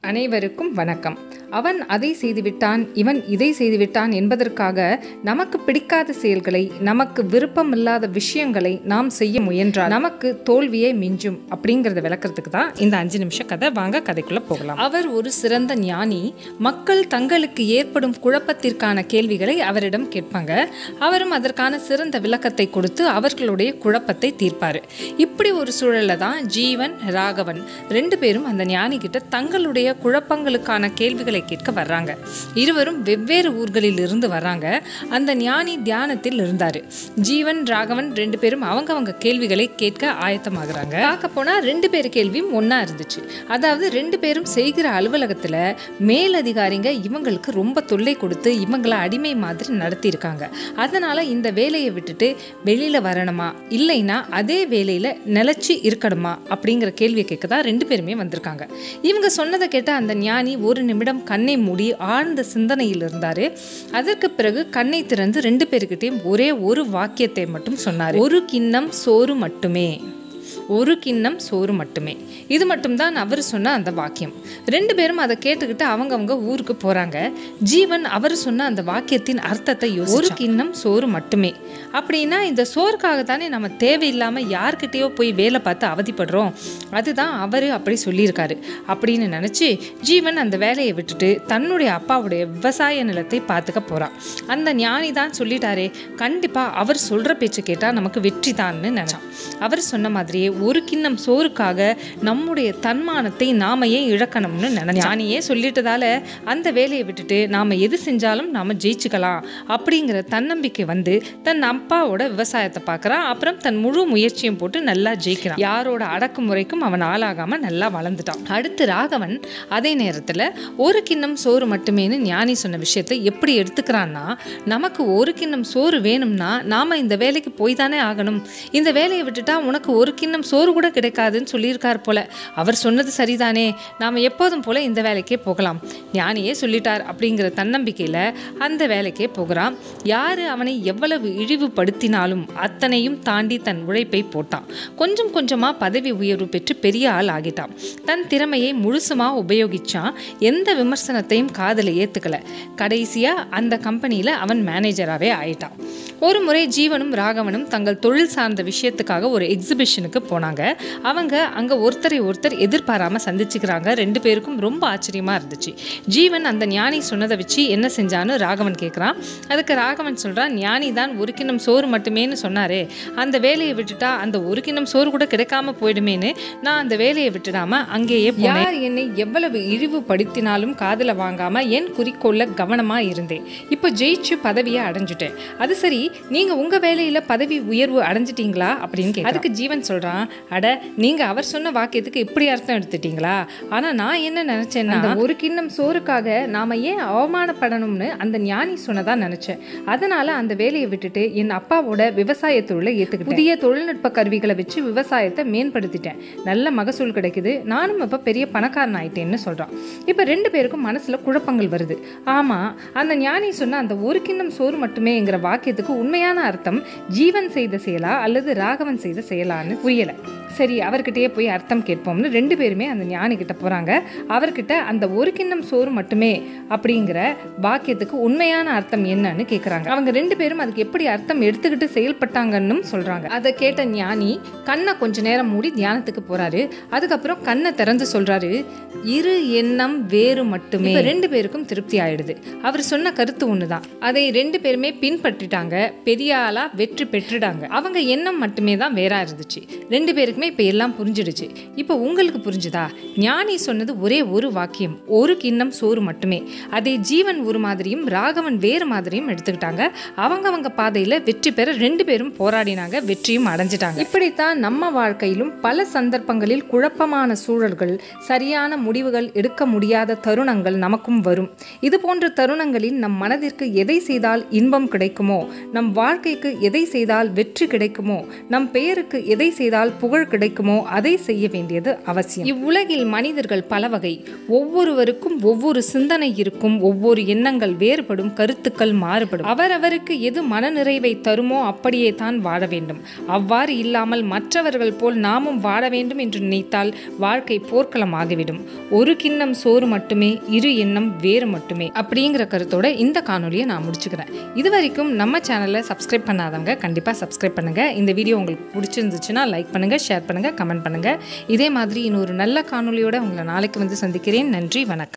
அனைவருக்கும் வணக்கம் அவன் அதை செய்துவிட்டான் இவன் இதை செய்துவிட்டான் என்பதற்காக நமக்கு பிடிக்காத செயல்களை நமக்கு விருப்பமில்லாத விஷயங்களை நாம் செய்ய முயன்றால் நமக்கு தோல்வியே மிஞ்சும் அப்படிங்கிறத விளக்கறதுக்கு தான் இந்த அஞ்சு நிமிஷம் கதை வாங்க கதைக்குள்ள போகலாம் அவர் ஒரு சிறந்த ஞானி மக்கள் தங்களுக்கு ஏற்படும் குழப்பத்திற்கான கேள்விகளை அவரிடம் கேட்பாங்க அவரும் அதற்கான சிறந்த விளக்கத்தை கொடுத்து அவர்களுடைய குழப்பத்தை தீர்ப்பார் இப்படி ஒரு சூழல்ல தான் ஜீவன் ராகவன் ரெண்டு பேரும் அந்த ஞானி கிட்ட தங்களுடைய குழப்பங்களுக்கான கேள்விகளை கேட்க வர்றாங்க இருவரும் வெவ்வேறு ஊர்களில் இருந்து வர்றாங்க அந்த ஞானி தியானத்தில் இருந்தாரு ஜீவன் ராகவன் ரெண்டு பேரும் அவங்கவங்க கேள்விகளை கேட்க ஆயத்தமாகறாங்க பார்க்க போனா ரெண்டு பேர் கேள்வியும் ஒண்ணா இருந்துச்சு அதாவது ரெண்டு பேரும் செய்கிற அலுவலகத்துல மேலதிகாரிங்க இவங்களுக்கு ரொம்ப தொல்லை கொடுத்து இவங்களை அடிமை மாதிரி நடத்தியிருக்காங்க அதனால இந்த வேலையை விட்டுட்டு வெளியில வரணுமா இல்லைன்னா அதே வேலையில நிலைச்சு இருக்கணுமா அப்படிங்கிற கேள்வியை கேட்க தான் ரெண்டு பேருமே வந்திருக்காங்க இவங்க சொன்னதை கேட்ட அந்த ஞானி ஒரு நிமிடம் கண்ணை மூடி ஆழ்ந்த சிந்தனையில் இருந்தாரு அதற்கு பிறகு கண்ணை திறந்து ரெண்டு பேருக்கிட்டையும் ஒரே ஒரு வாக்கியத்தை மட்டும் சொன்னார் ஒரு கிண்ணம் சோறு மட்டுமே ஒரு கிண்ணம் சோறு மட்டுமே இது மட்டும்தான் அவர் சொன்ன அந்த வாக்கியம் ரெண்டு பேரும் அதை கேட்டுக்கிட்டு அவங்கவங்க ஊருக்கு போறாங்க ஜீவன் அவர் சொன்ன அந்த வாக்கியத்தின் அர்த்தத்தை யோசி ஒரு கிண்ணம் சோறு மட்டுமே அப்படின்னா இந்த சோறுக்காக தானே நம்ம தேவையில்லாம யார்கிட்டயோ போய் வேலை பார்த்து அவதிப்படுறோம் அதுதான் அவர் அப்படி சொல்லியிருக்காரு அப்படின்னு நினைச்சு ஜீவன் அந்த வேலையை விட்டுட்டு தன்னுடைய அப்பாவுடைய விவசாய நிலத்தை பார்த்துக்க போறான் அந்த ஞானி தான் சொல்லிட்டாரே கண்டிப்பா அவர் சொல்ற பேச்சு கேட்டா நமக்கு வெற்றி தான்னு நினைச்சான் அவர் சொன்ன மாதிரியே ஒரு கிண்ணம் சோறுக்காக நம்முடைய தன்மானத்தை நாம ஏன் இழக்கணும்னு நினை ஞானியே சொல்லிட்டதால அந்த வேலையை விட்டுட்டு நாம எது செஞ்சாலும் நாம ஜெயிச்சுக்கலாம் அப்படிங்கிற தன்னம்பிக்கை வந்து தன் அப்பாவோட விவசாயத்தை பார்க்கறான் அப்புறம் தன் முழு முயற்சியும் போட்டு நல்லா ஜெயிக்கிறான் யாரோட அடக்குமுறைக்கும் அவன் ஆளாகாம நல்லா வளர்ந்துட்டான் அடுத்து ராகவன் அதே நேரத்துல ஒரு கிண்ணம் சோறு மட்டுமேன்னு ஞானி சொன்ன விஷயத்தை எப்படி எடுத்துக்கிறான்னா நமக்கு ஒரு கிண்ணம் சோறு வேணும்னா நாம இந்த வேலைக்கு போய் தானே ஆகணும் இந்த வேலையை விட்டுட்டா உனக்கு ஒரு கிண்ணம் சோறு கூட கிடைக்காதுன்னு சொல்லியிருக்கார் போல அவர் சொன்னது சரிதானே நாம எப்போதும் போல இந்த வேலைக்கே போகலாம் ஞானியே சொல்லிட்டார் அப்படிங்கிற தன்னம்பிக்கையில அந்த வேலைக்கே போகிறான் யாரு அவனை எவ்வளவு இழிவுபடுத்தினாலும் அத்தனையும் தாண்டி தன் உழைப்பை போட்டான் கொஞ்சம் கொஞ்சமா பதவி உயர்வு பெற்று பெரிய ஆள் ஆகிட்டான் தன் திறமையை முழுசுமா உபயோகிச்சான் எந்த விமர்சனத்தையும் காதல ஏத்துக்கல கடைசியா அந்த கம்பெனியில அவன் மேனேஜராகவே ஆயிட்டான் ஒரு முறை ஜீவனும் ராகவனும் தங்கள் தொழில் சார்ந்த விஷயத்துக்காக ஒரு எக்ஸிபிஷனுக்கு போனாங்க அவங்க அங்க ஒருத்தரை ஒருத்தர் எதிர்பாராம சந்திச்சுக்கிறாங்க ரெண்டு பேருக்கும் ரொம்ப ஆச்சரியமா இருந்துச்சு ஜீவன் அந்த ஞானி சொன்னதை வச்சு என்ன செஞ்சான்னு ராகவன் கேட்குறான் அதுக்கு ராகவன் சொல்றான் ஞானி தான் ஒரு கிண்ணம் சோறு மட்டுமேன்னு சொன்னாரே அந்த வேலையை விட்டுட்டா அந்த ஒரு கிண்ணம் சோறு கூட கிடைக்காம போயிடுமேன்னு நான் அந்த வேலையை விட்டுடாம அங்கேயே போனேன் யார் என்னை எவ்வளவு இழிவுபடுத்தினாலும் காதுல வாங்காம என் குறிக்கோள்ல கவனமா இருந்தேன் இப்போ ஜெயிச்சு பதவியை அடைஞ்சிட்டேன் அது சரி நீங்க உங்க வேலையில பதவி உயர்வு அடைஞ்சிட்டீங்களா அப்படின்னு கேட்க அதுக்கு ஜீவன் சொல்றான் அட நீங்க அவர் சொன்ன வாக்கியத்துக்கு இப்படி அர்த்தம் எடுத்துட்டீங்களா ஆனா நான் என்ன நினைச்சேன்னா அந்த ஒரு கிண்ணம் சோறுக்காக நாம ஏன் அவமானப்படணும்னு அந்த ஞானி சொன்னதா நினைச்சேன் அதனால அந்த வேலையை விட்டுட்டு என் அப்பாவோட விவசாய தொழிலை ஏத்துக்கிட்டேன் புதிய தொழில்நுட்ப கருவிகளை வச்சு விவசாயத்தை மேம்படுத்திட்டேன் நல்ல மகசூல் கிடைக்குது நானும் இப்ப பெரிய பணக்காரன் ஆயிட்டேன்னு சொல்றான் இப்ப ரெண்டு பேருக்கும் மனசுல குழப்பங்கள் வருது ஆமா அந்த ஞானி சொன்ன அந்த ஒரு கிண்ணம் சோறு மட்டுமேங்கிற வாக்கியத்துக்கு உண்மையான அர்த்தம் ஜீவன் செய்த செயலா அல்லது ராகவன் செய்த செயலான்னு புரியல சரி அவர்கிட்டயே போய் அர்த்தம் கேட்போம்னு ரெண்டு பேருமே அந்த ஞானி கிட்ட போறாங்க அவர்கிட்ட அந்த ஒரு கிண்ணம் சோறு மட்டுமே அப்படிங்கிற வாக்கியத்துக்கு உண்மையான அர்த்தம் என்னன்னு கேக்குறாங்க அவங்க ரெண்டு பேரும் அதுக்கு எப்படி அர்த்தம் எடுத்துக்கிட்டு செயல்பட்டாங்கன்னு சொல்றாங்க அதை கேட்ட ஞானி கண்ணை கொஞ்ச நேரம் மூடி தியானத்துக்கு போறாரு அதுக்கப்புறம் கண்ணை திறந்து சொல்றாரு இரு எண்ணம் வேறு மட்டுமே இப்ப ரெண்டு பேருக்கும் திருப்தி ஆயிடுது அவர் சொன்ன கருத்து ஒண்ணுதான் அதை ரெண்டு பேருமே பின்பற்றிட்டாங்க பெரிய ஆளா வெற்றி பெற்றுட்டாங்க அவங்க எண்ணம் மட்டுமே தான் வேறா இருந்துச்சு ரெண்டு பேருக்குமே இப்ப எல்லாம் புரிஞ்சிடுச்சு இப்ப உங்களுக்கு புரிஞ்சுதா ஞானி சொன்னது ஒரே ஒரு வாக்கியம் ஒரு கிண்ணம் சோறு மட்டுமே அதே ஜீவன் ஒரு மாதிரியும் ராகவன் வேறு மாதிரியும் எடுத்துக்கிட்டாங்க அவங்கவங்க பாதையில வெற்றி பெற ரெண்டு பேரும் போராடினாங்க வெற்றியும் அடைஞ்சிட்டாங்க இப்படித்தான் நம்ம வாழ்க்கையிலும் பல சந்தர்ப்பங்களில் குழப்பமான சூழல்கள் சரியான முடிவுகள் எடுக்க முடியாத தருணங்கள் நமக்கும் வரும் இது போன்ற தருணங்களில் நம் மனதிற்கு எதை செய்தால் இன்பம் கிடைக்குமோ நம் வாழ்க்கைக்கு எதை செய்தால் வெற்றி கிடைக்குமோ நம் பெயருக்கு எதை செய்தால் செய்தால் புகழ் கிடைக்குமோ அதை செய்ய வேண்டியது அவசியம் இவ்வுலகில் மனிதர்கள் பல வகை ஒவ்வொருவருக்கும் ஒவ்வொரு சிந்தனை இருக்கும் ஒவ்வொரு எண்ணங்கள் வேறுபடும் கருத்துக்கள் மாறுபடும் அவரவருக்கு எது மனநிறைவை தருமோ அப்படியே தான் வாழ வேண்டும் அவ்வாறு இல்லாமல் மற்றவர்கள் போல் நாமும் வாழ வேண்டும் என்று நினைத்தால் வாழ்க்கை போர்க்களமாகிவிடும் ஒரு கிண்ணம் சோறு மட்டுமே இரு எண்ணம் வேறு மட்டுமே அப்படிங்கிற கருத்தோட இந்த காணொலியை நான் முடிச்சுக்கிறேன் இது வரைக்கும் நம்ம சேனலை சப்ஸ்கிரைப் பண்ணாதவங்க கண்டிப்பாக சப்ஸ்கிரைப் பண்ணுங்கள் இந்த வீடியோ உங்களுக்கு பிடிச்சிருந்துச்சுன்னா லைக் பண்ணுங்கள் ஷேர் பண்ணுங்கள் கமெண்ட் பண்ணுங்கள் இதே மாதிரி இன்னொரு நல்ல காணொலியோட உங்களை நாளைக்கு வந்து சந்திக்கிறேன் நன்றி வணக்கம்